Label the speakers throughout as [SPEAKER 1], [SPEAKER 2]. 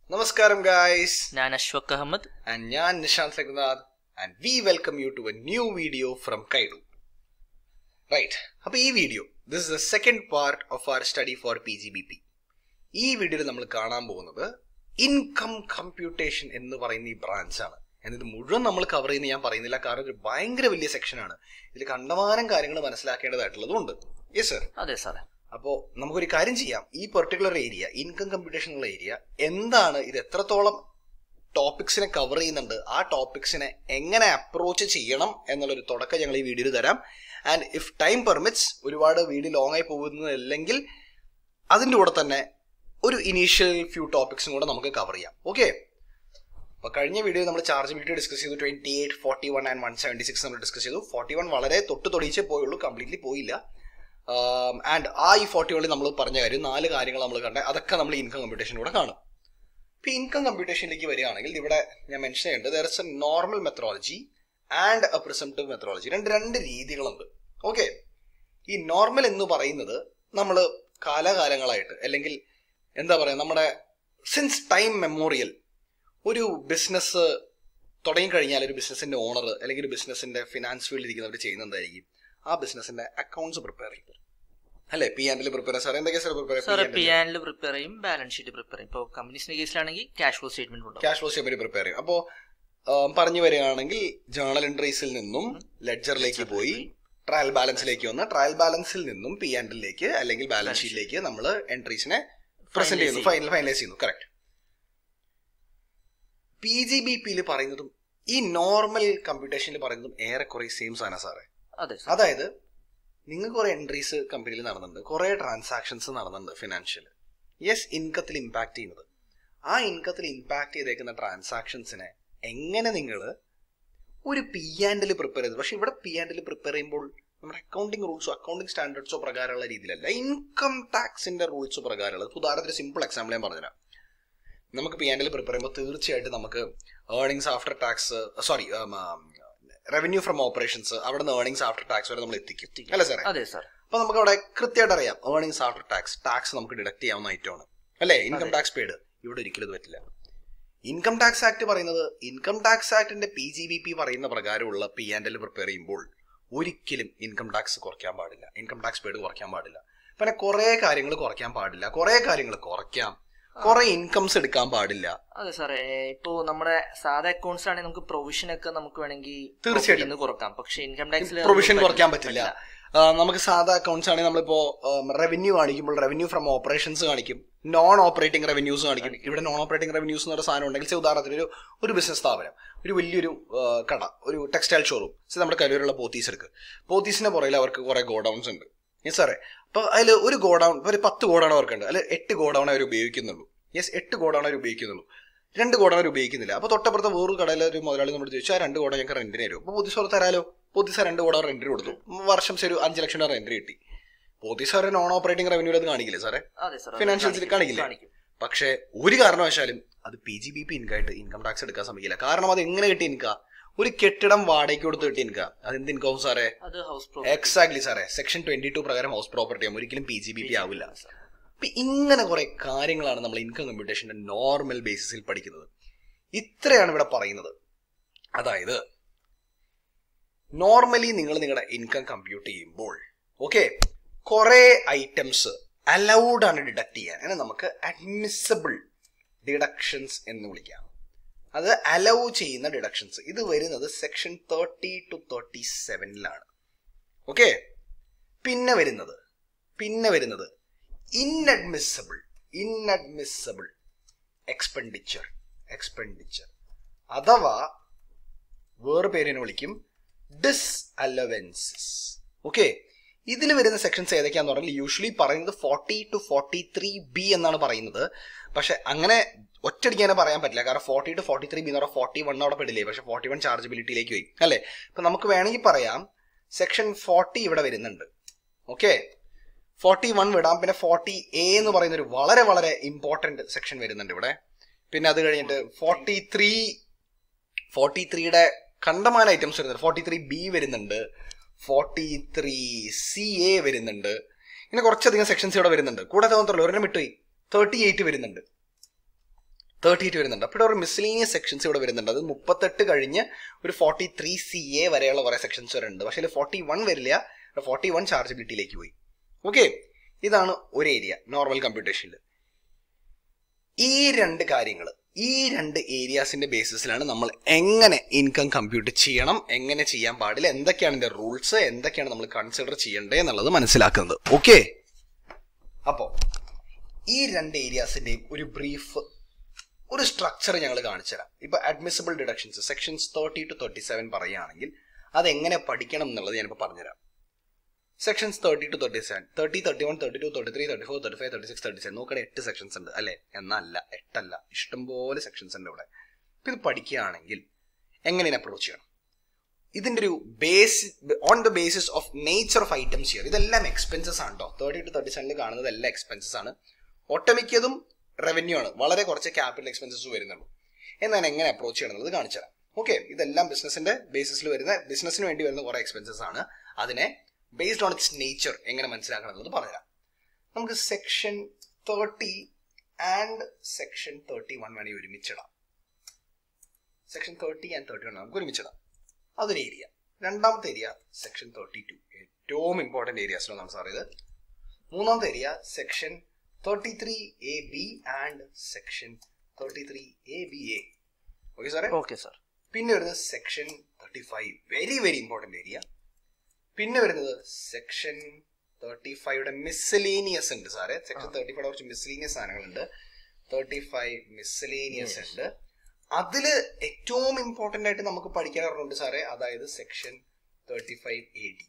[SPEAKER 1] നമസ്കാരം ഗായ്സ്
[SPEAKER 2] ഞാൻ അശ്വക് അഹമ്മദ്
[SPEAKER 1] ആൻഡ് ഞാൻ Nishanth Raghunath and we welcome you to a new video from കൈഡു റൈറ്റ് അപ്പൊ ഈ video this is the second part of our study for P G B P ഈ വീഡിയോയിൽ നമ്മൾ കാണാൻ പോകുന്നത് ഇൻകം കമ്പ്യൂട്ടേഷൻ എന്ന് പറയുന്ന ഈ ബ്രാഞ്ചാണ് എന്നിട്ട് മുഴുവൻ നമ്മൾ കവർ ചെയ്യുന്ന ഞാൻ പറയുന്നില്ല കാരണം ഒരു ഭയങ്കര വലിയ സെക്ഷനാണ് ഇതിൽ കണ്ടമാനം കാര്യങ്ങൾ മനസ്സിലാക്കേണ്ടതായിട്ടുള്ളതുകൊണ്ട് യെസ് സർ
[SPEAKER 2] അതെ സാറേ
[SPEAKER 1] അപ്പോൾ നമുക്കൊരു കാര്യം ചെയ്യാം ഈ പെർട്ടിക്കുലർ ഏരിയ ഇൻകം കമ്പ്യൂട്ടേഷൻ എന്നുള്ള ഏരിയ എന്താണ് ഇത് എത്രത്തോളം ടോപ്പിക്സിനെ കവർ ചെയ്യുന്നുണ്ട് ആ ടോപ്പിക്സിനെ എങ്ങനെ അപ്രോച്ച് ചെയ്യണം എന്നുള്ളൊരു തുടക്കം ഞങ്ങൾ ഈ വീഡിയോയിൽ തരാം ആൻഡ് ഇഫ് ടൈം പെർമിറ്റ്സ് ഒരുപാട് വീഡിയോ ലോങ് ആയി പോകുന്നതല്ലെങ്കിൽ അതിൻ്റെ കൂടെ തന്നെ ഒരു ഇനീഷ്യൽ ഫ്യൂ ടോപ്പിക്സും കൂടെ നമുക്ക് കവർ ചെയ്യാം ഓക്കെ അപ്പൊ കഴിഞ്ഞ വീഡിയോ നമ്മൾ ചാർജബിലിറ്റി ഡിസ്കസ് ചെയ്തു twenty eight forty one and one seventy six നമ്മൾ ഡിസ്കസ് ചെയ്തു ഫോർട്ടി വൺ വളരെ തൊട്ട് തൊടിയിച്ചേ പോയുള്ളൂ കംപ്ലീറ്റ്ലി പോയില്ല ആൻഡ് ആ ഈ ഫോർട്ടി വണ്ണിൽ നമ്മൾ പറഞ്ഞ കാര്യം നാല് കാര്യങ്ങൾ നമ്മൾ കണ്ട അതൊക്കെ നമ്മൾ ഇൻകം കമ്പ്യൂട്ടേഷനിലൂടെ കാണും ഇപ്പൊ ഇൻകം കമ്പ്യൂട്ടേഷനിലേക്ക് വരികയാണെങ്കിൽ ഇവിടെ ഞാൻ മെൻഷൻ ചെയ്യേണ്ടത് there is a normal methodology and a presumptive methodology രണ്ട് രണ്ട് രീതികളുണ്ട് ഓക്കെ ഈ നോർമൽ എന്ന് പറയുന്നത് നമ്മൾ കാലാകാലങ്ങളായിട്ട് അല്ലെങ്കിൽ എന്താ പറയുക നമ്മുടെ സിൻസ് ടൈം മെമ്മോറിയൽ ഒരു ബിസിനസ് തുടങ്ങിക്കഴിഞ്ഞാൽ ഒരു ബിസിനസിന്റെ ഓണർ അല്ലെങ്കിൽ ഒരു ബിസിനസിന്റെ ഫിനാൻസ് ഫീൽഡിൽ ഇരിക്കുന്നവർ ചെയ്യുന്നത് എന്തായിരിക്കും ആ ബിസിനസിന്റെ അക്കൗണ്ട്സ് പ്രിപ്പയർ ചെയ്യും അല്ലെ പി ആൻഡിൽ പ്രിപ്പയർ സാർ എന്തൊക്കെയാ സാർ
[SPEAKER 2] സാറേ
[SPEAKER 1] പ്രിപ്പയർ
[SPEAKER 2] പി ആനിൽ പ്രിപ്പയർ ചെയ്യും ബാലൻസ് ഷീറ്റ് പ്രിപ്പയർ ചെയ്യും ഇപ്പോൾ കമ്പനീസിന്റെ കേസിലാണെങ്കിൽ ക്യാഷ് ഫ്ലോ സ്റ്റേറ്റ്മെന്റ് ഉണ്ടാവും
[SPEAKER 1] ക്യാഷ് ഫ്ലോ സ്റ്റേറ്റ്മെന്റ് പ്രിപ്പയർ ചെയ്യും അപ്പോൾ പറഞ്ഞു വരികയാണെങ്കിൽ ജേണൽ എൻട്രീസിൽ നിന്നും ലെഡ്ജറിലേക്ക് പോയി ട്രയൽ ബാലൻസിലേക്ക് വന്ന് ട്രയൽ ബാലൻസിൽ നിന്നും പി ആൻഡിലേക്ക് അല്ലെങ്കിൽ ബാലൻസ് ഷീറ്റിലേക്ക് നമ്മൾ എൻട്രീസിനെ പ്രസന്റ് ചെയ്യുന്നു ഫൈനൽ ഫൈനലൈസ് ചെയ്യുന്നു കറക്റ്റ് പി ജി ബി പിയിൽ പറയുന്നതും ഈ നോർമൽ കമ്പ്യൂട്ടേഷനിൽ പറയുന്നതും ഏറെക്കുറെ സെയിം സാധനം സാറേ
[SPEAKER 2] അതെ സാർ
[SPEAKER 1] അതായത് നിങ്ങൾ കുറെ എൻട്രീസ് കമ്പനിയിൽ നടന്നിട്ടുണ്ട് കുറെ ട്രാൻസാക്ഷൻസ് നടന്നിട്ടുണ്ട് ഫിനാൻഷ്യൽ യെസ് ഇൻകത്തിൽ ഇമ്പാക്ട് ചെയ്യുന്നത് ആ ഇൻകത്തിൽ ഇമ്പാക്ട് ചെയ്തേക്കുന്ന ട്രാൻസാക്ഷൻസിനെ എങ്ങനെ നിങ്ങൾ ഒരു പി ആൻഡിൽ പ്രിപ്പയർ ചെയ്തു പക്ഷെ ഇവിടെ പി ആൻഡിൽ പ്രിപ്പയർ ചെയ്യുമ്പോൾ നമ്മുടെ അക്കൗണ്ടിങ് റൂൾസോ അക്കൗണ്ടിങ് സ്റ്റാൻഡേർഡ്സോ പ്രകാരമുള്ള രീതിയിലല്ല ഇൻകം ടാക്സിന്റെ റൂൾസോ പ്രകാരമുള്ളത് ഇപ്പൊ ഉദാഹരണത്തിന് സിമ്പിൾ എക്സാമ്പിൾ ഞാൻ പറഞ്ഞുതരാം നമുക്ക് പി ആൻഡിൽ പ്രിപ്പയർ ചെയ്യുമ്പോൾ തീർച്ചയായിട്ടും നമുക്ക് earnings after tax sorry revenue from operations അവിടെ നിന്ന് ഏർണിങ്സ് ആഫ്റ്റർ ടാക്സ് വരെ നമ്മൾ എത്തിക്കും അല്ലേ സാറേ
[SPEAKER 2] അതെ സാർ
[SPEAKER 1] അപ്പൊ നമുക്ക് അവിടെ കൃത്യമായിട്ട് അറിയാം ഏർണിങ്സ് ആഫ്റ്റർ ടാക്സ് ടാക്സ് നമുക്ക് ഡിഡക്ട് ചെയ്യാവുന്ന ഐറ്റമാണ് അല്ലേ ഇൻകം ടാക്സ് പെയ്ഡ് ഇവിടെ ഒരിക്കലും ഇത് പറ്റില്ല ഇൻകം ടാക്സ് ആക്ട് പറയുന്നത് ഇൻകം ടാക്സ് ആക്ടിന്റെ പി ജി ബി പി പറയുന്ന പ്രകാരമുള്ള പി ആൻഡ് എൽ പ്രിപ്പയർ ചെയ്യുമ്പോൾ ഒരിക്കലും ഇൻകം ടാക്സ് കുറയ്ക്കാൻ പാടില്ല ഇൻകം ടാക്സ് പെയ്ഡ് കുറയ്ക്കാൻ പാടില്ല പിന്നെ കുറെ കാര്യങ്ങൾ കുറയ്ക്കാൻ പാടില്ല കുറെ കാര്യങ്ങൾ കുറയ്ക്കാം കുറെ ഇൻകംസ് എടുക്കാൻ പാടില്ല
[SPEAKER 2] അതെ സാറേ ഇപ്പോ നമ്മുടെ സാധാ അക്കൗണ്ട്സ് ആണെങ്കിൽ നമുക്ക് പ്രൊവിഷൻ ഒക്കെ നമുക്ക് വേണമെങ്കിൽ
[SPEAKER 1] തീർച്ചയായിട്ടും.
[SPEAKER 2] profit ന്ന് കുറക്കാം പക്ഷെ ഇൻകം ടാക്സിൽ
[SPEAKER 1] പ്രൊവിഷൻ കുറയ്ക്കാൻ പറ്റില്ല ആ, നമുക്ക് സാധാ അക്കൗണ്ട്സ് ആണെങ്കിൽ നമ്മളിപ്പോ റവന്യൂ കാണിക്കുമ്പോൾ റവന്യൂ ഫ്രം ഓപ്പറേഷൻസ് കാണിക്കും നോൺ ഓപ്പറേറ്റിംഗ് റവന്യൂസ് കാണിക്കും ഇവിടെ നോൺ ഓപ്പറേറ്റിംഗ് റവന്യൂസ് എന്ന് പറയുന്ന സാധനം ഉണ്ടെങ്കിൽ say ഉദാഹരണത്തിന് ഒരു ഒരു ബിസിനസ് സ്ഥാപനം ഒരു വലിയൊരു ആ, കട ഒരു ടെക്സ്റ്റൈൽ ഷോറൂം നമ്മുടെ കലൂരുള്ള പോത്തീസ് എടുക്കുക പോത്തീസിന്റെ പുറകിൽ അവർക്ക് കുറെ ഗോഡൌൺസ് ഉണ്ട് യെസ് സാറേ അപ്പൊ അതിൽ ഒരു ഗോഡൌൺ ഒരു പത്ത് ഗോഡൌൺ അവർക്കുണ്ട് അതിൽ എട്ട് ഗോഡൌൺ അവർ ഉപയോഗിക്കുന്നുള്ളൂ യെസ് എട്ട് ഗോഡൌൺ അവർ ഉപയോഗിക്കുന്നുള്ളൂ രണ്ട് ഗോഡൌൺ അവർ ഉപയോഗിക്കുന്നില്ല അപ്പൊ തൊട്ടപ്പുറത്ത് വേറൊരു കടയിലെ ഒരു മുതലാളി നമ്മൾ ചോദിച്ചു ആ രണ്ട് ഗോഡൌൺ ഞങ്ങൾക്ക് റെന്റിന് തരും അപ്പൊ പോത്തീസ് തരാലോ പോത്തീസ് രണ്ട് ഗോഡൌൺ റെന്റിന് കൊടുത്തു വർഷം ശരി ഒരു അഞ്ച് ലക്ഷം രൂപ റെന്റ് കിട്ടി Pothys sir non operating revenue അത് കാണിക്കില്ലേ സാറേ
[SPEAKER 2] അതെ സാർ
[SPEAKER 1] ഫിനാൻഷ്യൽസിൽ കാണിക്കില്ലേ
[SPEAKER 2] കാണിക്കും
[SPEAKER 1] പക്ഷേ ഒരു കാരണവശാലും അത് പി ജി ബി പി ഇൻകായിട്ട് ഇൻകം ടാക്സ് എടുക്കാൻ ശ്രമിക്കില്ല കാരണം അത് എങ്ങനെ കിട്ടി ഇൻക ഒരു കെട്ടിടം വാടകയ്ക്ക് കൊടുത്ത് കിട്ടി ഇൻക അതെന്ത് ഇൻകം സാറേ
[SPEAKER 2] അത് ഹൗസ്
[SPEAKER 1] എക്സാക്ട്ലി സാറേ സെക്ഷൻ ട്വന്റി ടു പ്രകാരം ഹൗസ് പ്രോപ്പർട്ടി ആകും ഒരിക്കലും പി ജി ബി പി ആവില്ല അപ്പൊ ഇങ്ങനെ കുറെ കാര്യങ്ങളാണ് നമ്മൾ ഇൻകം കമ്പ്യൂട്ടേഷന്റെ നോർമൽ ബേസിസിൽ പഠിക്കുന്നത് ഇത്രയാണ് ഇവിടെ പറയുന്നത് അതായത് നോർമലി നിങ്ങൾ നിങ്ങളുടെ ഇൻകം കമ്പ്യൂട്ട് ചെയ്യുമ്പോൾ ഓക്കെ കുറെ ഐറ്റംസ് അലൗഡ് ആണ് ഡിഡക്ട് ചെയ്യാൻ അങ്ങനെ നമുക്ക് അഡ്മിസബിൾ ഡിഡക്ഷൻസ് എന്ന് വിളിക്കാം അത് അലൗ ചെയ്യുന്ന ഡിഡക്ഷൻസ് ഇത് വരുന്നത് സെക്ഷൻ തേർട്ടി ടു തേർട്ടി സെവനിലാണ് ഓക്കെ പിന്നെ വരുന്നത് പിന്നെ വരുന്നത് ഇൻഅഡ്മിസബിൾ ഇൻഅഡ്മിസബിൾ എക്സ്പെൻഡിച്ചർ എക്സ്പെൻഡിച്ചർ അഥവാ വേറെ പേരിനെ വിളിക്കും ഡിസ് അലവൻസസ് ഓക്കെ ഇതിൽ വരുന്ന സെക്ഷൻസ് ഏതൊക്കെയാന്ന് പറഞ്ഞാൽ യൂഷ്വലി പറയുന്നത് forty two forty three B എന്നാണ് പറയുന്നത് പക്ഷെ അങ്ങനെ ഒറ്റയടിക്കാനെ പറയാൻ പറ്റില്ല കാരണം forty two forty three B എന്ന് പറഞ്ഞാൽ ഫോർട്ടി വൺ അവിടെ പെടില്ലേ പക്ഷെ ഫോർട്ടി വൺ ചാർജബിലിറ്റിയിലേക്ക് പോയി അല്ലേ അപ്പൊ നമുക്ക് വേണമെങ്കിൽ പറയാം സെക്ഷൻ ഫോർട്ടി ഇവിടെ വരുന്നുണ്ട് ഓക്കെ ഫോർട്ടി വൺ വിടാം പിന്നെ ഫോർട്ടി എ എന്ന് പറയുന്ന ഒരു വളരെ വളരെ ഇമ്പോർട്ടന്റ് സെക്ഷൻ വരുന്നുണ്ട് ഇവിടെ പിന്നെ അത് കഴിഞ്ഞിട്ട് ഫോർട്ടി ത്രീ ഫോർട്ടി ത്രീയുടെ കണ്ടമാന ഐറ്റംസ് വരുന്നുണ്ട് ഫോർട്ടി ത്രീ ബി വരുന്നുണ്ട് ഫോർട്ടി ത്രീ സി എ വരുന്നുണ്ട് ഇങ്ങനെ കുറച്ചധികം സെക്ഷൻസ് ഇവിടെ വരുന്നുണ്ട് കൂടാതെ മാത്രമല്ല ഒരെണ്ണം വിട്ടുപോയി തേർട്ടി എയ്റ്റ് വരുന്നുണ്ട് തേർട്ടി എയ്റ്റ് വരുന്നുണ്ട് അപ്പോൾ ഇവിടെ ഒരു മിസ്ലീനിയസ് സെക്ഷൻസ് ഇവിടെ വരുന്നുണ്ട് അത് മുപ്പത്തെട്ട് കഴിഞ്ഞ് ഒരു ഫോർട്ടി ത്രീ സി എ വരെയുള്ള കുറേ സെക്ഷൻസ് വരുന്നുണ്ട് പക്ഷേ ഇതിൽ ഫോർട്ടി വൺ വരില്ല ഫോർട്ടി വൺ ചാർജബിലിറ്റിയിലേക്ക് പോയി ഓക്കെ ഇതാണ് ഒരു ഏരിയ നോർമൽ കമ്പ്യൂട്ടേഷനിൽ ഈ രണ്ട് കാര്യങ്ങൾ ഈ രണ്ട് ഏരിയാസിന്റെ ബേസിസിലാണ് നമ്മൾ എങ്ങനെ ഇൻകം കമ്പ്യൂട്ട് ചെയ്യണം എങ്ങനെ ചെയ്യാൻ പാടില്ല എന്തൊക്കെയാണ് ഇതിന്റെ റൂൾസ് എന്തൊക്കെയാണ് നമ്മൾ കൺസിഡർ ചെയ്യേണ്ടത് എന്നുള്ളത് മനസ്സിലാക്കുന്നത് ഓക്കെ അപ്പോൾ ഈ രണ്ട് ഏരിയാസിന്റെയും ഒരു ബ്രീഫ് ഒരു സ്ട്രക്ചർ ഞങ്ങൾ കാണിച്ചുതരാം ഇപ്പൊ admissible deductions sections thirty two thirty seven പറയുകയാണെങ്കിൽ അതെങ്ങനെ പഠിക്കണം എന്നുള്ളത് ഞാനിപ്പോൾ പറഞ്ഞുതരാം sections thirty two thirty seven thirty thirty one thirty two thirty three thirty four thirty five thirty six thirty seven നോക്കണേ എട്ട് സെക്ഷൻസ് ഉണ്ട് അല്ലേ എന്നല്ല എട്ടല്ല ഇഷ്ടംപോലെ സെക്ഷൻസ് ഉണ്ട് ഇവിടെ അപ്പൊ ഇത് പഠിക്കുകയാണെങ്കിൽ എങ്ങനെ അപ്രോച്ച് ചെയ്യണം ഇതിന്റെ ഒരു base on the basis of nature of items here ഇതെല്ലാം എക്സ്പെൻസസ് ആണ് കേട്ടോ തേർട്ടി ടു തേർട്ടി സെവനിൽ കാണുന്നത് എല്ലാം എക്സ്പെൻസസ് ആണ് ഒട്ടുമിക്കതും റവന്യൂ ആണ് വളരെ കുറച്ച് ക്യാപിറ്റൽ എക്സ്പെൻസസ് വരുന്നുള്ളൂ എന്നാൽ എങ്ങനെ അപ്രോച്ച് ചെയ്യണം എന്നുള്ളത് കാണിച്ചു തരാം ഓക്കെ ഇതെല്ലാം ബിസിനസിന്റെ ബേസിസിൽ വരുന്ന ബിസിനസ്സിന് വേണ്ടി വരുന്ന കുറെ എക്സ്പെൻസസ് ആണ് അതിനെ ബേസ്ഡ് ഓൺ ഇറ്റ്സ് നേച്ചർ എങ്ങനെ മനസ്സിലാക്കണം എന്നുള്ളത് പറഞ്ഞുതരാം നമുക്ക് section thirty and section thirty one വേണമെങ്കിൽ ഒരുമിച്ചിടാം section thirty and thirty one നമുക്ക് ഒരുമിച്ചിടാം അതൊരു ഏരിയ രണ്ടാമത്തെ ഏരിയ സെക്ഷൻ തേർട്ടി ടു ഏറ്റവും ഇമ്പോർട്ടന്റ് ഏരിയാസിലാണ് സാർ ഇത് മൂന്നാമത്തെ area section thirty three A B and section thirty three A B A okay സാറേ
[SPEAKER 2] ഓക്കെ സാർ
[SPEAKER 1] പിന്നെ വരുന്നത് section thirty five very very important area പിന്നെ വരുന്നത് സെക്ഷൻ തേർട്ടി ഫൈവയുടെ മിസ്സലേനിയസ് ഉണ്ട് സാറേ സെക്ഷൻ തേർട്ടി ഫൈവ് കുറച്ച് മിസ്സലേനിയസ് സാധനങ്ങളുണ്ട് തേർട്ടി ഫൈവ് മിസ്സലേനിയസ് ഉണ്ട് അതില് ഏറ്റവും ഇമ്പോർട്ടന്റ് ആയിട്ട് നമുക്ക് പഠിക്കാറുണ്ട് സാറേ അതായത് section thirty five A D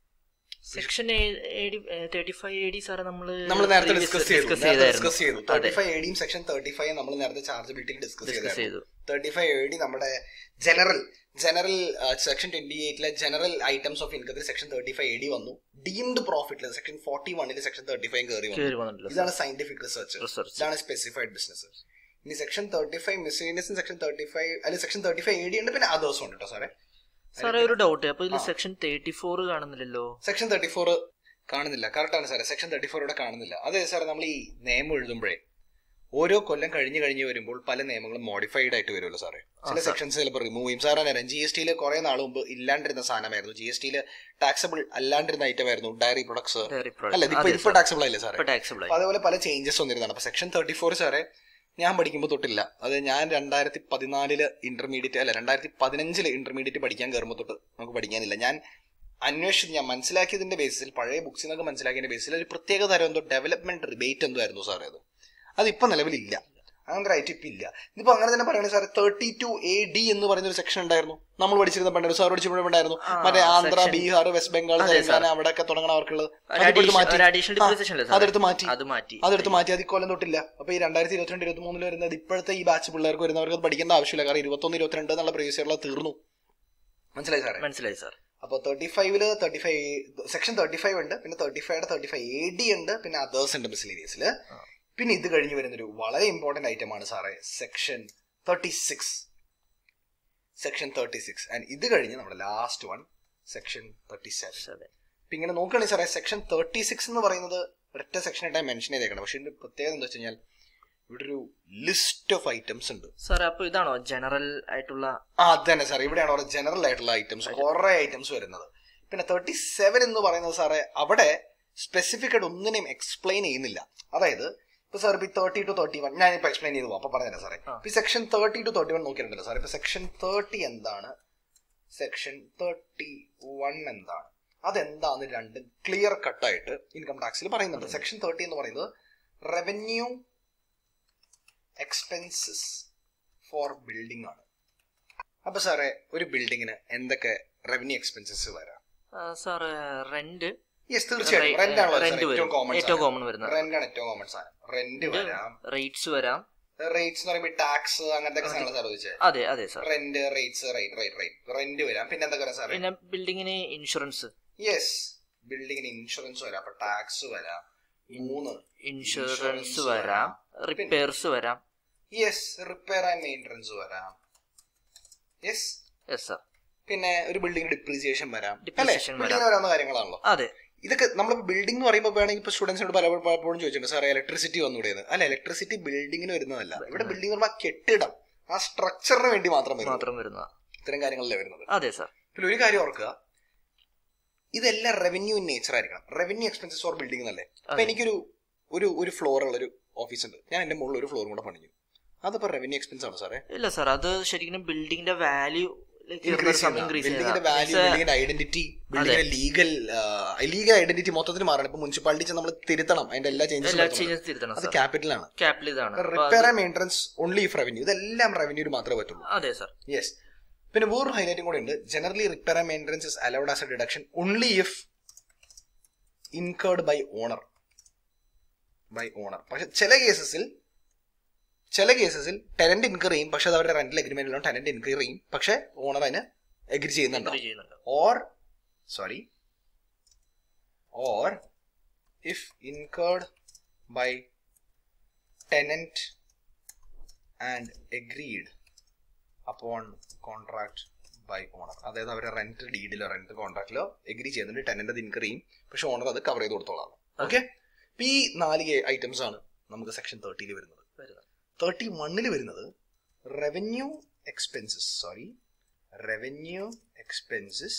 [SPEAKER 2] section thirty five A D sir നമ്മള്
[SPEAKER 1] നമ്മൾ നേരത്തെ
[SPEAKER 2] previous
[SPEAKER 1] ഡിസ്കസ് ചെയ്തു
[SPEAKER 2] discuss
[SPEAKER 1] നേരത്തെ
[SPEAKER 2] ചെയ്തായിരുന്നു.
[SPEAKER 1] ഡിസ്കസ് ചെയ്തു തേർട്ടി
[SPEAKER 2] അതെ
[SPEAKER 1] ഫൈവ് എ ഡിയും സെക്ഷൻ തേർട്ടി ഫൈവ് നമ്മൾ നേരത്തെ ചാർജബിലിറ്റി ഡിസ്കസ്
[SPEAKER 2] ഡിസ്കസ്
[SPEAKER 1] ചെയ്തായിരുന്നു
[SPEAKER 2] ചെയ്തു
[SPEAKER 1] തേർട്ടി ഫൈവ് എ ഡി നമ്മുടെ ജനറൽ ജനറൽ സെക്ഷൻ ട്വന്റി എയ്റ്റിലെ ജനറൽ ഐറ്റംസ് ഓഫ് ഇൻകത്തിൽ section thirty five A D വന്നു ഡീംഡ് പ്രോഫിറ്റിൽ സെക്ഷൻ ഫോർട്ടി വണ്ണിൽ സെക്ഷൻ തേർട്ടി ഫൈവ് കയറി വന്നു
[SPEAKER 2] കയറി വന്നിട്ടില്ല
[SPEAKER 1] ഇതാണ് സയന്റിഫിക് റിസർച്ച്
[SPEAKER 2] റിസർച്ച്
[SPEAKER 1] ഇതാണ് സ്പെസിഫൈഡ് ബിസിനസ് ഇനി സെക്ഷൻ തേർട്ടി ഫൈവ് മിസ്ലേനിയസും സെക്ഷൻ തേർട്ടി ഫൈവ് അല്ലെങ്കിൽ section thirty five A D ഉണ്ട് പിന്നെ അതേഴ്സും ഉണ്ട് കേട്ടോ സാറേ
[SPEAKER 2] സാറേ ഒരു ഡൗട്ട് അപ്പൊ ഇതിൽ സെക്ഷൻ തേർട്ടി ഫോർ കാണുന്നില്ലല്ലോ
[SPEAKER 1] സെക്ഷൻ തേർട്ടി ഫോർ കാണുന്നില്ല കറക്റ്റ് ആണ് സാറേ സെക്ഷൻ തേർട്ടി ഫോർ ഇവിടെ കാണുന്നില്ല അതെ സാറേ നമ്മൾ ഈ നിയമം എഴുതുമ്പോഴേ ഓരോ കൊല്ലം കഴിഞ്ഞ് കഴിഞ്ഞ് വരുമ്പോൾ പല നിയമങ്ങളും മോഡിഫൈഡ് ആയിട്ട് വരുമല്ലോ സാറേ ചില സെക്ഷൻസ് ചിലപ്പോൾ റിമൂവ് ചെയ്യും സാറേ അറിയാം ജി എസ് ടിയിൽ കുറെ നാൾ മുമ്പ് ഇല്ലാണ്ടിരുന്ന സാധനമായിരുന്നു ജി എസ് ടിയിൽ ടാക്സബിൾ അല്ലാണ്ടിരുന്ന ഐറ്റം ആയിരുന്നു ഡയറി പ്രൊഡക്ട്സ്
[SPEAKER 2] Dairy
[SPEAKER 1] അല്ല
[SPEAKER 2] products.
[SPEAKER 1] ഇപ്പൊ
[SPEAKER 2] അതെ
[SPEAKER 1] ഇപ്പൊ
[SPEAKER 2] sir.
[SPEAKER 1] ടാക്സബിൾ ആയില്ലേ സാറേ
[SPEAKER 2] ഇപ്പൊ ടാക്സിബിൾ
[SPEAKER 1] അപ്പൊ അതേപോലെ പല ചേഞ്ചസ് വന്നിരുന്നതാണ് അപ്പൊ സെക്ഷൻ തേർട്ടി ഫോർ സാറേ ഞാൻ പഠിക്കുമ്പോൾ തൊട്ടില്ല അത് ഞാൻ രണ്ടായിരത്തി പതിനാലില് ഇന്റർമീഡിയറ്റ് അല്ല രണ്ടായിരത്തി പതിനഞ്ചില് ഇന്റർമീഡിയറ്റ് പഠിക്കാൻ കയറുമ്പോൾ തൊട്ട് നമുക്ക് പഠിക്കാനില്ല ഞാൻ അന്വേഷിച്ച് ഞാൻ മനസ്സിലാക്കിയതിന്റെ ബേസിൽ പഴയ ബുക്സിൽ നിന്നൊക്കെ മനസ്സിലാക്കിയതിന്റെ ബേസിൽ ഒരു പ്രത്യേക തരം എന്തോ ഡെവലപ്മെന്റ് റിബേറ്റ് എന്തോ ആയിരുന്നു സാറേ അത് അതിപ്പോ നിലവിലില്ല അങ്ങനത്തെ ഒരു ഐറ്റം ഇപ്പൊ ഇല്ല ഇതിപ്പോ അങ്ങനെ തന്നെ പറയണേ സാറേ തേർട്ടി ടു എ ഡി എന്ന് പറയുന്ന ഒരു സെക്ഷൻ ഉണ്ടായിരുന്നു നമ്മൾ പഠിച്ചിരുന്ന പണ്ടായിരുന്നു സാർ പഠിച്ചിട്ടുണ്ടായിരുന്നു
[SPEAKER 2] ആ,
[SPEAKER 1] മറ്റേ ആന്ധ്ര
[SPEAKER 2] section.
[SPEAKER 1] ബീഹാർ വെസ്റ്റ് ബംഗാൾ
[SPEAKER 2] അതെ,
[SPEAKER 1] തെലങ്കാന അവിടെയൊക്കെ തുടങ്ങണ അവർക്കുള്ളത് അതിപ്പോ എടുത്ത് മാറ്റി.
[SPEAKER 2] ഒരു അഡീഷണൽ
[SPEAKER 1] ആ,
[SPEAKER 2] ഡിപ്രിസിയേഷൻ അല്ലേ സാർ
[SPEAKER 1] അതെടുത്ത് മാറ്റി
[SPEAKER 2] അത് മാറ്റി
[SPEAKER 1] അതെടുത്ത് മാറ്റി അത് ഇക്കൊല്ലം തൊട്ടില്ല അപ്പൊ ഈ രണ്ടായിരത്തി ഇരുപത്തിരണ്ട് ഇരുപത്തി മൂന്നിൽ വരുന്നത് ഇപ്പോഴത്തെ ഈ ബാച്ച് പിള്ളേർക്ക് വരുന്നവർക്ക് അത് പഠിക്കേണ്ട ആവശ്യമില്ല കാരണം ഇരുപത്തൊന്ന് ഇരുപത്തിരണ്ട് എന്നുള്ള പ്രീവിയസ് ഇയറിൽ തീർന്നു മനസ്സിലായി സാറേ
[SPEAKER 2] മനസ്സിലായി സാർ
[SPEAKER 1] അപ്പോൾ തേർട്ടി ഫൈവില് thirty five section thirty five ഉണ്ട് പിന്നെ thirty five thirty five A D ഉണ്ട് പിന്നെ അതേഴ്സ് ഉണ്ട് മിസ്ലീനിയസിൽ
[SPEAKER 2] ആ.
[SPEAKER 1] പിന്നെ ഇത് കഴിഞ്ഞ് വരുന്നൊരു വളരെ ഇമ്പോർട്ടന്റ് ഐറ്റം ആണ് സാറേ section thirty six section thirty six and ഇത് കഴിഞ്ഞ് നമ്മുടെ last one section thirty seven
[SPEAKER 2] seven
[SPEAKER 1] ഇപ്പൊ ഇങ്ങനെ നോക്കുകയാണെങ്കിൽ സാറേ സെക്ഷൻ തേർട്ടി സിക്സ് എന്ന് പറയുന്നത് ഒരൊറ്റ സെക്ഷൻ ആയിട്ട് മെൻഷൻ ചെയ്തേക്കണം പക്ഷെ ഇതിന്റെ പ്രത്യേകത എന്താ വെച്ച് കഴിഞ്ഞാൽ ഇവിടെ ഒരു ലിസ്റ്റ് ഓഫ് ഐറ്റംസ് ഉണ്ട്
[SPEAKER 2] സാർ അപ്പൊ ഇതാണോ ജനറൽ ആയിട്ടുള്ള
[SPEAKER 1] ആ അത് തന്നെ സാർ ഇവിടെയാണ് അവിടെ ജനറൽ ആയിട്ടുള്ള ഐറ്റംസ് കുറെ ഐറ്റംസ് വരുന്നത് പിന്നെ തേർട്ടി സെവൻ എന്ന് പറയുന്നത് സാറേ അവിടെ സ്പെസിഫിക് ആയിട്ട് ഒന്നിനെയും എക്സ്പ്ലെയിൻ ചെയ്യുന്നില്ല അതായത് ഇപ്പൊ സാർ ഇപ്പൊ തേർട്ടി ടു തേർട്ടി വൺ ഞാൻ ഇപ്പൊ എക്സ്പ്ലെയിൻ ചെയ്തു അപ്പൊ പറഞ്ഞുതരാം സാറേ
[SPEAKER 2] ആ.
[SPEAKER 1] ഇപ്പൊ section thirty two thirty one നോക്കിയിട്ടുണ്ടല്ലോ സാർ ഇപ്പൊ സെക്ഷൻ തേർട്ടി എന്താണ് സെക്ഷൻ തേർട്ടി വൺ എന്താണ് അതെന്താന്ന് രണ്ടും ക്ലിയർ കട്ടായിട്ട് ഇൻകം ടാക്സിൽ പറയുന്നുണ്ട് സെക്ഷൻ തേർട്ടി എന്ന് പറയുന്നത് റവന്യൂ എക്സ്പെൻസസ് ഫോർ ബിൽഡിംഗ് ആണ് അപ്പൊ സാറേ ഒരു ബിൽഡിങ്ങിന് എന്തൊക്കെ റവന്യൂ എക്സ്പെൻസസ് വരാം
[SPEAKER 2] സാർ റെന്റ്
[SPEAKER 1] യെസ് തീർച്ചയായിട്ടും റെന്റ് ആണല്ലോ
[SPEAKER 2] റെന്റ്
[SPEAKER 1] ഏറ്റവും
[SPEAKER 2] വരും
[SPEAKER 1] കോമൺ
[SPEAKER 2] ഏറ്റവും കോമൺ വരുന്നത്
[SPEAKER 1] റെന്റ് ആണ് ഏറ്റവും കോമൺ സാധനം റെന്റ് വരാം
[SPEAKER 2] റേറ്റ്സ് വരാം
[SPEAKER 1] റേറ്റ്സ് എന്ന് പറയുമ്പോൾ ടാക്സ് അങ്ങനത്തെ ഒക്കെ സാധനങ്ങൾ സാർ ചോദിച്ചത്
[SPEAKER 2] അതെ അതെ sir
[SPEAKER 1] rent rates rate rate rate rent വരാം പിന്നെ എന്തൊക്കെ വരാം സാറേ
[SPEAKER 2] പിന്നെ ബിൽഡിങ്ങിന് ഇൻഷുറൻസ്
[SPEAKER 1] യെസ് ബിൽഡിങ്ങിന് ഇൻഷുറൻസ് വരാം അപ്പൊ ടാക്സ് വരാം മൂന്ന്
[SPEAKER 2] ഇൻഷുറൻസ്
[SPEAKER 1] Insurance
[SPEAKER 2] വരാം
[SPEAKER 1] വരാം.
[SPEAKER 2] റിപ്പയർസ് വരാം
[SPEAKER 1] യെസ് റിപ്പയർ ആൻഡ് മെയിൻ്റനൻസ് വരാം യെസ്
[SPEAKER 2] യെസ് സാർ
[SPEAKER 1] പിന്നെ ഒരു ബിൽഡിംഗ് ഡിപ്രീസിയേഷൻ വരാം അല്ലേ
[SPEAKER 2] Depreciation വരാം.
[SPEAKER 1] ബിൽഡിംഗ് വരാവുന്ന കാര്യങ്ങളാണല്ലോ
[SPEAKER 2] അതെ
[SPEAKER 1] ഇതൊക്കെ നമ്മൾ ബിൽഡിംഗ് എന്ന് പറയുമ്പോൾ വേണമെങ്കിൽ ഇപ്പോൾ സ്റ്റുഡൻസിനോട് പല പലപ്പോഴും ചോദിച്ചിട്ടുണ്ട് സാറേ ഇലക്ട്രിസിറ്റി വന്നുകൂടെയെന്ന് അല്ല ഇലക്ട്രിസിറ്റി ബിൽഡിങ്ങിന് വരുന്നതല്ല ഇവിടെ ബിൽഡിംഗ് എന്ന് പറയുമ്പോൾ ആ കെട്ടിടം ആ സ്ട്രക്ചറിന് വേണ്ടി മാത്രം വരും
[SPEAKER 2] മാത്രം വരുന്ന
[SPEAKER 1] ഇത്തരം കാര്യങ്ങളല്ലേ വരുന്നത്
[SPEAKER 2] അതെ സാർ
[SPEAKER 1] പിന്നെ ഒരു കാര്യം ഓർക്കുക ഇതെല്ലാം റവന്യൂ ഇൻ നേച്ചർ ആയിരിക്കണം റവന്യൂ എക്സ്പെൻസസ് ഫോർ ബിൽഡിംഗ് എന്നല്ലേ അപ്പൊ
[SPEAKER 2] അതെ.
[SPEAKER 1] എനിക്കൊരു ഒരു ഒരു ഫ്ലോർ ഉള്ള ഒരു ഓഫീസ് ഉണ്ട് ഞാൻ എന്റെ മുകളിൽ ഒരു ഫ്ലോറും കൂടെ പണിഞ്ഞു അതിപ്പോ റവന്യൂ എക്സ്പെൻസ് ആണ് സാറേ
[SPEAKER 2] ഇല്ല സാർ അത് ശരിക്കും ബിൽഡിങ്ങിന്റെ വാല്യൂ
[SPEAKER 1] ഇൻക്രീസ് ബിൽഡിങ്ങിന്റെ വാല്യൂ ബിൽഡിങ്ങിന്റെ ഐഡന്റിറ്റി ബിൽഡിങ്ങിന്റെ ലീഗൽ ലീഗൽ ഐഡന്റിറ്റി മൊത്തത്തിൽ മാറണം ഇപ്പൊ മുനിസിപ്പാലിറ്റി നമ്മൾ തിരുത്തണം അതിന്റെ എല്ലാ
[SPEAKER 2] എല്ലാ
[SPEAKER 1] ചേഞ്ചസും
[SPEAKER 2] ചേഞ്ചസ് തിരുത്തണം
[SPEAKER 1] അത്
[SPEAKER 2] സാർ
[SPEAKER 1] ക്യാപിറ്റലാണ്
[SPEAKER 2] ക്യാപിറ്റൽ ഇതാണ് അപ്പൊ അത്
[SPEAKER 1] repair and maintenance only if revenue ഇതെല്ലാം റവന്യൂര് മാത്രമേ പറ്റുള്ളൂ
[SPEAKER 2] അതെ സാർ
[SPEAKER 1] യെസ് പിന്നെ വേറൊരു ഹൈലൈറ്റും കൂടെ ഉണ്ട് generally repair and maintenance is allowed as a deduction only if incurred by owner by owner പക്ഷെ ചില കേസസിൽ ചില കേസസിൽ ടെനന്റ് ഇൻകർ ചെയ്യും പക്ഷെ അത് അവരുടെ റെന്റൽ അഗ്രിമെന്റിലും ടെനന്റ് ഇൻകർ ചെയ്യും പക്ഷെ ഓണർ അതിന് എഗ്രി ചെയ്യുന്നുണ്ടോ
[SPEAKER 2] Agree ചെയ്യുന്നുണ്ട്
[SPEAKER 1] or sorry or if incurred by tenant and agreed upon contract by owner അതായത് അവരുടെ റെന്റ് ഡീഡിലോ റെന്റ് കോൺട്രാക്റ്റിലോ എഗ്രി ചെയ്യുന്നുണ്ട് ടെനന്റ് അത് ഇൻകർ ചെയ്യും പക്ഷെ ഓണർ അത് കവർ ചെയ്ത് കൊടുത്തോളാം ഓക്കെ ഈ നാല് ഐറ്റംസ് ആണ് നമുക്ക് സെക്ഷൻ തേർട്ടിയിൽ വരുന്നത്
[SPEAKER 2] വരുന്നത്.
[SPEAKER 1] തേർട്ടി വണ്ണിൽ വരുന്നത് revenue expenses sorry revenue expenses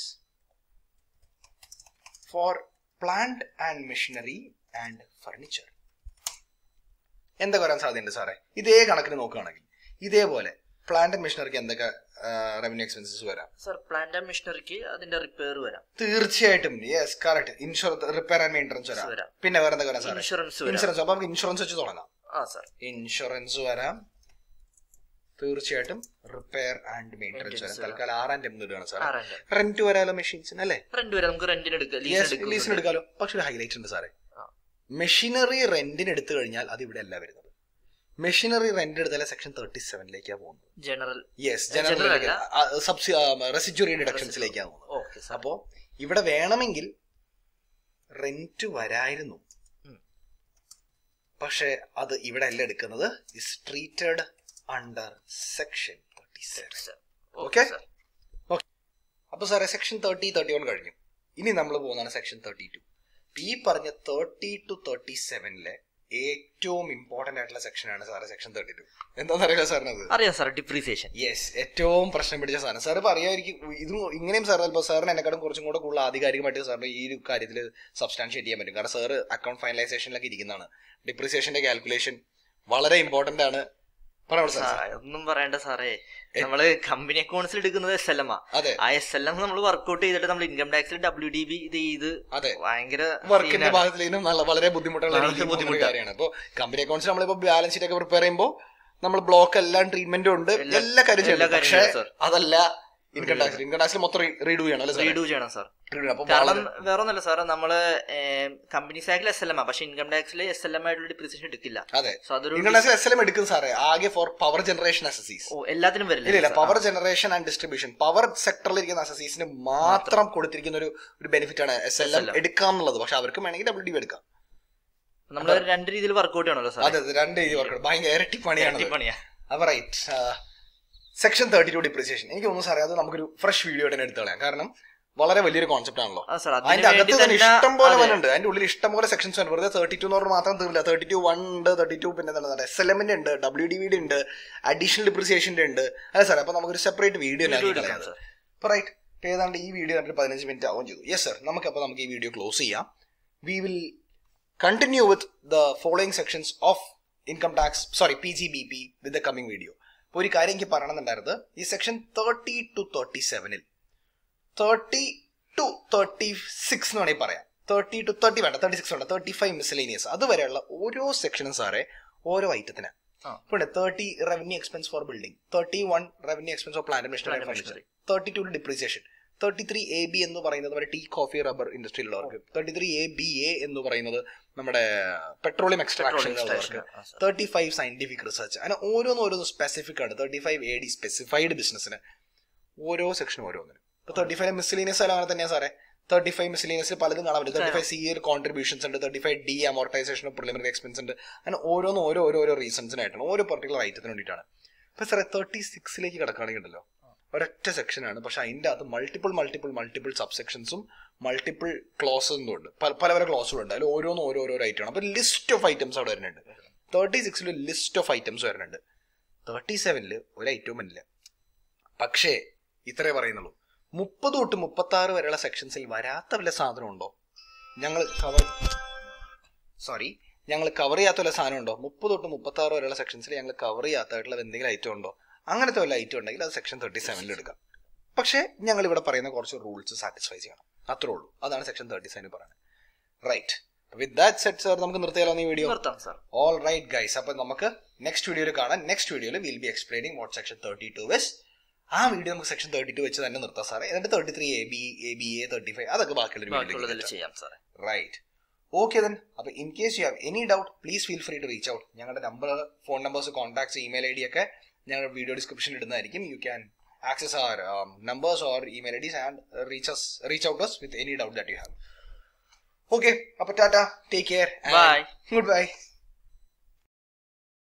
[SPEAKER 1] for plant and machinery and furniture എന്തൊക്കെ വരാൻ സാധ്യതയുണ്ട് സാറേ ഇതേ കണക്കിന് നോക്കുകയാണെങ്കിൽ ഇതേപോലെ പ്ലാന്റ് ആൻഡ് മെഷീനറിക്ക് എന്തൊക്കെ റവന്യൂ എക്സ്പെൻസസ് വരാം
[SPEAKER 2] സാർ പ്ലാന്റ് ആൻഡ് മെഷീനറിക്ക് അതിന്റെ റിപ്പയർ വരാം
[SPEAKER 1] തീർച്ചയായിട്ടും yes correct insurance repair and maintenance വരാം
[SPEAKER 2] വരാം.
[SPEAKER 1] പിന്നെ വേറെ എന്തൊക്കെ വരാം സാറേ
[SPEAKER 2] ഇൻഷുറൻസ് വരാം
[SPEAKER 1] ഇൻഷുറൻസ് അപ്പൊ നമുക്ക് ഇൻഷുറൻസ് വെച്ച് തുടങ്ങാം
[SPEAKER 2] ആ സാർ
[SPEAKER 1] ഇൻഷുറൻസ് വരാം തീർച്ചയായിട്ടും റിപ്പയർ ആൻഡ് മെയിൻ്റനൻസ് വരാം
[SPEAKER 2] Maintenance വരാം.
[SPEAKER 1] തൽക്കാലം ആറാം ടെം ഇടുകയാണ് സാർ
[SPEAKER 2] ആറാണ്ട്
[SPEAKER 1] റെന്റ് വരാലോ മെഷീൻസിന് അല്ലേ
[SPEAKER 2] റെന്റ് വരാം നമുക്ക് റെന്റിന് എടുക്കാം
[SPEAKER 1] ലീസിന്
[SPEAKER 2] ലീസിന്
[SPEAKER 1] എടുക്കാലോ പക്ഷെ ഒരു ഹൈലൈറ്റ് ഉണ്ട് സാറേ
[SPEAKER 2] ആ.
[SPEAKER 1] മെഷീനറി റെന്റിന് എടുത്തു കഴിഞ്ഞാൽ അത് ഇവിടെ അല്ല വരുന്നത് മെഷീനറി റെന്റ് എടുത്താലേ സെക്ഷൻ തേർട്ടി സെവനിലേക്കാണ് പോകുന്നത്
[SPEAKER 2] ജനറൽ
[SPEAKER 1] യെസ്
[SPEAKER 2] General
[SPEAKER 1] ജനറൽ
[SPEAKER 2] അല്ല.
[SPEAKER 1] സബ്സി റെസിജ്വറി ഡിഡക്ഷൻസിലേക്കാണ് പോകുന്നത്
[SPEAKER 2] ഓക്കെ സാർ
[SPEAKER 1] അപ്പോ ഇവിടെ വേണമെങ്കിൽ റെന്റ് വരായിരുന്നു
[SPEAKER 2] ഉം.
[SPEAKER 1] പക്ഷെ അത് ഇവിടെ അല്ല എടുക്കുന്നത് is treated under section thirty seven
[SPEAKER 2] okay
[SPEAKER 1] Okay? അപ്പൊ സാറേ സെക്ഷൻ തേർട്ടി തേർട്ടി വൺ കഴിഞ്ഞു ഇനി നമ്മൾ പോകുന്നതാണ് സെക്ഷൻ തേർട്ടി ടു ഈ പറഞ്ഞ തേർട്ടി ടു തേർട്ടി സെവനിലെ ഏറ്റവും ഇമ്പോർട്ടന്റ് ആയിട്ടുള്ള സെക്ഷനാണ് സാറേ സെക്ഷൻ തേർട്ടി ടു എന്താണെന്നറിയില്ല സാറിനത്
[SPEAKER 2] അറിയാം സാർ ഡിപ്രീസിയേഷൻ
[SPEAKER 1] യെസ് ഏറ്റവും പ്രശ്നം പിടിച്ച സാധനം സാറ് പറയായിരിക്കും ഇതും ഇങ്ങനെയും സാർ ചിലപ്പോൾ സാറിന് എന്നെക്കാളും കുറച്ചും കൂടെ കൂടുതൽ ആധികാരികമായിട്ട് സാറിന് ഈ ഒരു കാര്യത്തിൽ സബ്സ്റ്റാൻഷിയേറ്റ് ചെയ്യാൻ പറ്റും കാരണം സാറ് അക്കൗണ്ട് ഫൈനലൈസേഷനിലൊക്കെ ഇരിക്കുന്നതാണ് ഡിപ്രിസിയേഷന്റെ കാൽക്കുലേഷൻ വളരെ ഇമ്പോർട്ടന്റ് ആണ് പറഞ്ഞോളൂ സാർ
[SPEAKER 2] ഒന്നും പറയണ്ട സാറേ നമ്മള് കമ്പനി അക്കൗണ്ട്സിൽ എടുക്കുന്നത് എസ് എൽ എം ആ
[SPEAKER 1] അതെ
[SPEAKER 2] ആ എസ് എൽ എം നമ്മൾ വർക്ക്ഔട്ട് ചെയ്തിട്ട് നമ്മൾ ഇൻകം ടാക്സിൽ ഡബ്ല്യു ഡി ബി ഇത് ചെയ്ത്
[SPEAKER 1] അതെ
[SPEAKER 2] ഭയങ്കര
[SPEAKER 1] വർക്കിന്റെ
[SPEAKER 2] scene ആണ്.
[SPEAKER 1] ഭാഗത്തിലേക്കും നല്ല വളരെ ബുദ്ധിമുട്ടുള്ള
[SPEAKER 2] വളരെ
[SPEAKER 1] രീതിയിൽ പോകുന്ന ഒരു
[SPEAKER 2] ബുദ്ധിമുട്ടാ.
[SPEAKER 1] കാര്യമാണ് ഇപ്പോൾ കമ്പനി അക്കൗണ്ട്സ് നമ്മളിപ്പോ ബാലൻസ് ഷീറ്റ് ഒക്കെ പ്രിപ്പയർ ചെയ്യുമ്പോൾ നമ്മൾ ബ്ലോക്ക് എല്ലാം ട്രീറ്റ്മെന്റും ഉണ്ട്
[SPEAKER 2] എല്ലാ-
[SPEAKER 1] എല്ലാ കാര്യം
[SPEAKER 2] എല്ലാ
[SPEAKER 1] ചെയ്യുന്നുണ്ട്
[SPEAKER 2] കാര്യം
[SPEAKER 1] പക്ഷേ
[SPEAKER 2] ചെയ്യും, sir.
[SPEAKER 1] അതല്ല ഇൻകം ടാക്സിൽ ഇൻകം ടാക്സിൽ മൊത്തം റീഡു ചെയ്യണം അല്ലേ സാർ
[SPEAKER 2] റീഡു ചെയ്യണം സാർ
[SPEAKER 1] അപ്പൊ
[SPEAKER 2] കാരണം വേറെ ഒന്നല്ല സാർ നമ്മള് കമ്പനി സാക്കിൽ എസ് എൽ എം ആ പക്ഷെ ഇൻകം ടാക്സിൽ എസ് എൽ എം ആയിട്ടുള്ള ഡിപ്രീസിയേഷൻ എടുക്കില്ല
[SPEAKER 1] അതെ
[SPEAKER 2] സോ അതൊരു
[SPEAKER 1] ഇൻകം ടാക്സിൽ എസ് എൽ എം എടുക്കും സാറേ ആകെ ഫോർ പവർ ജനറേഷൻ അസസീസ്
[SPEAKER 2] ഓ എല്ലാത്തിനും
[SPEAKER 1] ഇല്ല ഇല്ല
[SPEAKER 2] വരില്ല
[SPEAKER 1] power generation and distribution power സെക്ടറിൽ ഇരിക്കുന്ന അസസീസിന് മാത്രം കൊടുത്തിരിക്കുന്ന ഒരു ഒരു ബെനിഫിറ്റ് ആണ് എസ് എൽ എം
[SPEAKER 2] SLM.
[SPEAKER 1] എടുക്കാം എന്നുള്ളത് പക്ഷെ അവർക്ക് വേണമെങ്കിൽ ഡബ്ല്യു ഡി എടുക്കാം
[SPEAKER 2] നമ്മൾ രണ്ട് രീതിയിൽ വർക്ക്ഔട്ട് ചെയ്യണല്ലോ സാർ
[SPEAKER 1] അതെ അതെ രണ്ട് രീതി വർക്ക് ഭയങ്കര ഇരട്ടി പണിയാണ്
[SPEAKER 2] പണിയാ
[SPEAKER 1] അപ്പൊ right section thirty two depreciation എനിക്ക് തോന്നുന്നു സാറേ അത് നമുക്കൊരു ഫ്രഷ് വീഡിയോ തന്നെ എടുത്ത് കളയാം കാരണം വളരെ വലിയൊരു കോൺസെപ്റ്റ് ആണല്ലോ
[SPEAKER 2] ആ സാർ
[SPEAKER 1] അതിന്റെ
[SPEAKER 2] അതിന്
[SPEAKER 1] അകത്ത്
[SPEAKER 2] വേണ്ടി
[SPEAKER 1] തന്നെ
[SPEAKER 2] തന്നെ
[SPEAKER 1] ഇഷ്ടം പോലെ
[SPEAKER 2] അതെ.
[SPEAKER 1] വന്നുണ്ട് അതിന്റെ ഉള്ളിൽ ഇഷ്ടം പോലെ സെക്ഷൻസ് ഉണ്ട് വെറുതെ തേർട്ടി ടു എന്ന് പറഞ്ഞാൽ മാത്രം തീർന്നില്ല തേർട്ടി ടു വൺ ഉണ്ട് തേർട്ടി ടു പിന്നെ എന്താണ് എസ് എൽ എമ്മിന്റെ ഉണ്ട് ഡബ്ല്യു ഡി വിയുടെ ഉണ്ട് അഡീഷണൽ ഡിപ്രിസിയേഷന്റെ ഉണ്ട് അതെ സാർ അപ്പൊ നമുക്കൊരു സെപ്പറേറ്റ് വീഡിയോ
[SPEAKER 2] Video എടുക്കാം, sir.
[SPEAKER 1] അപ്പൊ റൈറ്റ് ഏതാണ്ട് ഈ വീഡിയോ കണ്ടിട്ട് പതിനഞ്ച് മിനിറ്റ് ആവും ചെയ്തു യെസ് സർ നമുക്ക് അപ്പൊ നമുക്ക് ഈ വീഡിയോ ക്ലോസ് ചെയ്യാം we will continue with the following sections of income tax sorry P G B P with the coming video അപ്പോൾ ഒരു കാര്യം എനിക്ക് പറയണമെന്നുണ്ടായിരുന്നത് ഈ സെക്ഷൻ തേർട്ടി ടു തേർട്ടി സെവനിൽ തേർട്ടി ടു തേർട്ടി സിക്സ് എന്ന് വേണമെങ്കിൽ പറയാം തേർട്ടി ടു തേർട്ടി വേണ്ട തേർട്ടി സിക്സ് വേണ്ട തേർട്ടി ഫൈവ് മിസ്ലേനിയസ് അതുവരെയുള്ള ഓരോ സെക്ഷനും സാറേ ഓരോ ഐറ്റത്തിന്
[SPEAKER 2] ആ.
[SPEAKER 1] ഇപ്പോൾ thirty revenue expense for building thirty one revenue expense for plant
[SPEAKER 2] Plant
[SPEAKER 1] machinery
[SPEAKER 2] and
[SPEAKER 1] furniture thirty two depreciation thirty three A B എന്ന് പറയുന്നത് നമ്മുടെ ടീ കോഫി റബ്ബർ ഇൻഡസ്ട്രിയിലുള്ളവർക്ക് thirty three A B A എന്ന് പറയുന്നത് നമ്മുടെ പെട്രോളിയം എക്സ്ട്രാക്ഷനുള്ളവർക്ക്
[SPEAKER 2] ആ, sir.
[SPEAKER 1] Thirty five scientific research അങ്ങനെ ഓരോന്ന് ഓരോന്ന് സ്പെസിഫിക് ആണ് thirty five A D specified ബിസിനസ്സിന് ഓരോ സെക്ഷനും ഓരോന്നിനും ഇപ്പൊ തേർട്ടി ഫൈവ് മിസ്ലീനിയസ് എല്ലാം അങ്ങനെ തന്നെയാണ് സാറേ തേർട്ടി ഫൈവ് മിസ്ലീനിയസിൽ പലതും കാണാൻ പറ്റും thirty five C L contributions ഉണ്ട് thirty five D amortisation of preliminary expense ഉണ്ട് അങ്ങനെ ഓരോന്നും ഓരോ ഓരോ ഓരോ റീസൺസിനായിട്ടാണ് ഓരോ പർട്ടിക്കുലർ ഐറ്റത്തിന് വേണ്ടിയിട്ടാണ് ഇപ്പൊ സാറേ തേർട്ടി സിക്സിലേക്ക് കിടക്കുകയാണെങ്കിൽ ഉണ്ടല്ലോ ഒരൊറ്റ സെക്ഷനാണ് പക്ഷെ അതിന്റെ അകത്ത് മൾട്ടിപ്പിൾ മൾട്ടിപ്പിൾ മൾട്ടിപ്പിൾ സബ് സെക്ഷൻസും മൾട്ടിപ്പിൾ ക്ലോസ് ഉണ്ട് പല പല പല ക്ലോസുകൾ ഉണ്ട് അതിൽ ഓരോന്നും ഓരോരോ ഐറ്റം ആണ് അപ്പോൾ ലിസ്റ്റ് ഓഫ് ഐറ്റംസ് അവിടെ വരുന്നുണ്ട് തേർട്ടി സിക്സിൽ ലിസ്റ്റ് ഓഫ് ഐറ്റംസ് വരുന്നുണ്ട് തേർട്ടി സെവനിൽ ഒരു ഐറ്റവും ഇല്ല പക്ഷേ ഇത്രേ പറയുന്നുള്ളൂ മുപ്പത് തൊട്ട് മുപ്പത്തി ആറ് വരെയുള്ള സെക്ഷൻസിൽ വരാത്ത വല്ല സാധനം ഉണ്ടോ ഞങ്ങൾ കവർ സോറി ഞങ്ങൾ കവർ ചെയ്യാത്ത വല്ല സാധനം ഉണ്ടോ മുപ്പത് തൊട്ട് മുപ്പത്തി ആറ് വരെയുള്ള സെക്ഷൻസിൽ ഞങ്ങൾ കവർ ചെയ്യാത്തതായിട്ടുള്ള എന്തെങ്കിലും ഐറ്റം ഉണ്ടോ അങ്ങനത്തെ വല്ല ഐറ്റം ഉണ്ടെങ്കിൽ അത് സെക്ഷൻ തേർട്ടി സെവനിൽ എടുക്കാം പക്ഷേ ഞങ്ങൾ ഇവിടെ പറയുന്ന കുറച്ച് റൂൾസ് സാറ്റിസ്ഫൈ ചെയ്യണം അത്രേ ഉള്ളൂ അതാണ് സെക്ഷൻ തേർട്ടി സെവനിൽ പറയുന്നത് right with that set sir നമുക്ക് നിർത്തിയാലോ ഈ വീഡിയോ
[SPEAKER 2] നിർത്താം സാർ
[SPEAKER 1] ഓൾ റൈറ്റ് ഗൈസ് അപ്പൊ നമുക്ക് നെക്സ്റ്റ് വീഡിയോയിൽ കാണാം നെക്സ്റ്റ് വീഡിയോയിൽ will be explaining what section thirty two was ആ വീഡിയോ നമുക്ക് സെക്ഷൻ തേർട്ടി ടു വെച്ച് തന്നെ നിർത്താം സാറേ എന്നിട്ട് thirty three A B A B A thirty five അതൊക്കെ ബാക്കിയുള്ള
[SPEAKER 2] ബാക്കിയുള്ളതിൽ
[SPEAKER 1] വീഡിയോ
[SPEAKER 2] ചെയ്യാം സാറേ
[SPEAKER 1] റൈറ്റ് ഓക്കെ ദെൻ അപ്പൊ in case you have any doubt please feel free to reach out ഞങ്ങളുടെ number phone numbers contacts email I D ഒക്കെ ഞങ്ങൾ video ഡിസ്ക്രിപ്ഷനിൽ ഇടുന്നതായിരിക്കും you can access our numbers or email I Ds and reach reach out with any doubt that you have okay അപ്പൊ ടാറ്റ take care
[SPEAKER 2] Bye.
[SPEAKER 1] Good by